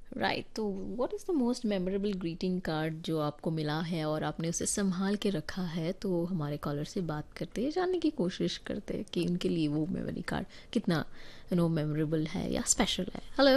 Right तो what is the most memorable greeting card जो आपको मिला है और आपने उसे संभाल के रखा है तो हमारे कॉलर से बात करते हैं जानने की कोशिश करते हैं कि उनके लिए वो मेमोरी कार्ड कितना यू नो मेमोरेबल है या स्पेशल है हेलो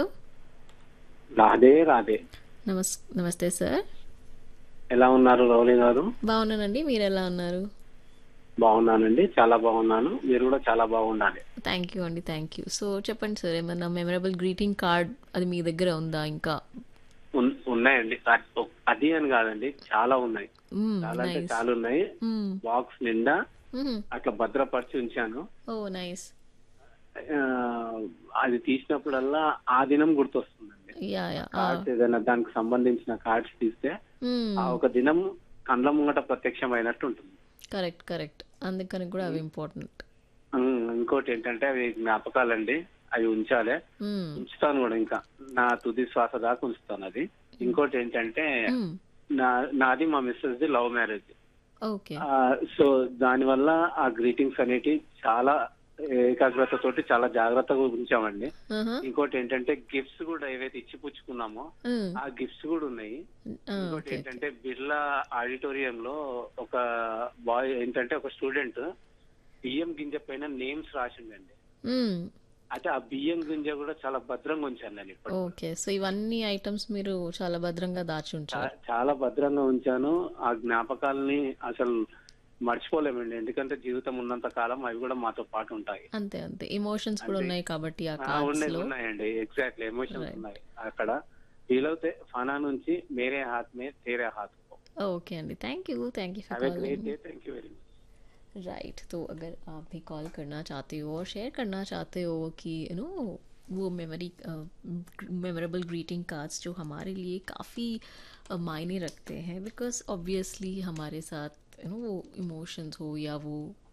రాధే రాధే నమస్ నమస్తే సార్ ఎలా ఉన్నారు రౌలి గారు బాగున్నానండి మీరు ఎలా ఉన్నారు బాగున్నానండి చాలా బాగున్నాను మీరు కూడా చాలా బాగుండాలి థ్యాంక్ యూ అండి థ్యాంక్ యూ సో చెప్పండి సార్ ఏమన్నా మెమరబుల్ గ్రీటింగ్ కార్డ్ అది మీ దగ్గర ఉందా ఇంకా ఉన్- ఉన్నాయండి అ- ఒ- అది అని కాదండి చాలా ఉన్నాయి చాలా అంటే నైస్ చాలా ఉన్నాయి బాక్స్ నిండా అట్లా భద్రపరిచి ఉంచాను ఓ నైస్ ఆ, అది తీసినప్పుడల్లా ఆ దినం గుర్తొస్తుందండి యా యా కార్డ్స్ ఏదైనా దానికి సంబంధించిన కార్డ్స్ తీస్తే ఆ ఒక దినం కండ్ల ముంగట ప్రత్యక్షమైనట్టు ఉంటుంది కరెక్ట్ కరెక్ట్ అందుకని కూడా అవి ఇంపార్టెంట్ ఉమ్, ఇంకోటి ఏంటంటే అవి జ్ఞాపకాలండి అవి ఉంచాలి ఉంచుతాను కూడా ఇంకా నా తుది శ్వాస దాకా ఉంచుతాను అది ఇంకోటి ఏంటంటే నా నాది మా Mrs the love marriage okay so దానివల్ల ఆ గ్రీటింగ్స్ అనేటి చాలా ఏకాగ్రత తోటి చాలా జాగ్రత్తగా ఉంచామండి ఇంకోటి ఏంటంటే గిఫ్ట్స్ కూడా ఏవైతే ఇచ్చి పుచ్చుకున్నామో ఆ గిఫ్ట్స్ కూడా ఉన్నాయి ఇంకోటి ఓకే ఏంటంటే బిర్లా ఆడిటోరియం లో ఒక బాయ్ ఏంటంటే ఒక స్టూడెంట్ బియ్యం గింజ పైన నేమ్స్ రాసిండండి అయితే ఆ బియ్యం గింజ కూడా చాలా భద్రంగా ఉంచాను నేను ఇప్పుడు ఓకే సో ఇవన్నీ ఐటమ్స్ మీరు చాలా భద్రంగా దాచి ఉంచారు చా- చాలా భద్రంగా ఉంచాను ఆ జ్ఞాపకాలని అసలు మర్చిపోలేమండి ఎందుకంటే జీవితం ఉన్నంత కాలం అవి కూడా మాతో పాటు ఉంటాయి అంతే అంతే ఎమోషన్స్ కూడా ఉన్నాయి కాబట్టి ఆ ఆ, కార్డ్స్ ఉన్నాయి లో ఉన్నాయండి ఎగ్జాక్ట్లీ ఎమోషన్స్ Right. ఉన్నాయి అక్కడ వీలవుతే ఫనా నుంచి మేరే హాత్ మే తేరే హాత్ ఓకే అండి thank you thank you have for a great calling day thank you very much right तो अगर आप भी कॉल करना चाहते हो और शेयर करना चाहते हो कि यू नो वो मेमोरी मेमोरेबल ग्रीटिंग कार्ड्स जो हमारे लिए काफ़ी मायने रखते हैं बिकॉज ऑब्वियसली हमारे साथ यू नो वो इमोशंस हो या वो